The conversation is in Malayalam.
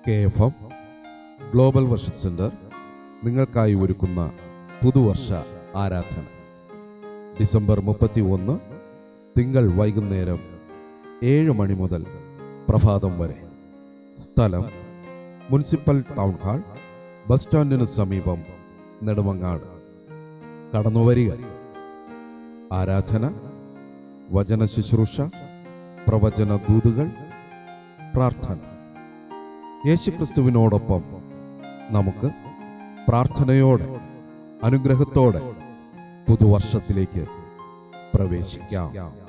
K F M global worship centre നിങ്ങൾക്കായി ഒരുക്കുന്ന പുതുവർഷ ആരാധന ഡിസംബർ മുപ്പത്തി ഒന്ന് തിങ്കൾ വൈകുന്നേരം ഏഴ് മണി മുതൽ പ്രഭാതം വരെ സ്ഥലം മുനിസിപ്പൽ ടൗൺ ഹാൾ ബസ് സ്റ്റാൻഡിന് സമീപം നെടുമങ്ങാട് കടന്നുവരിക ആരാധന വചന ശുശ്രൂഷ പ്രവചന ദൂതുകൾ പ്രാർത്ഥന യേശുക്രിസ്തുവിനോടൊപ്പം നമുക്ക് പ്രാർത്ഥനയോടെ അനുഗ്രഹത്തോടെ പുതുവർഷത്തിലേക്ക് പ്രവേശിക്കാം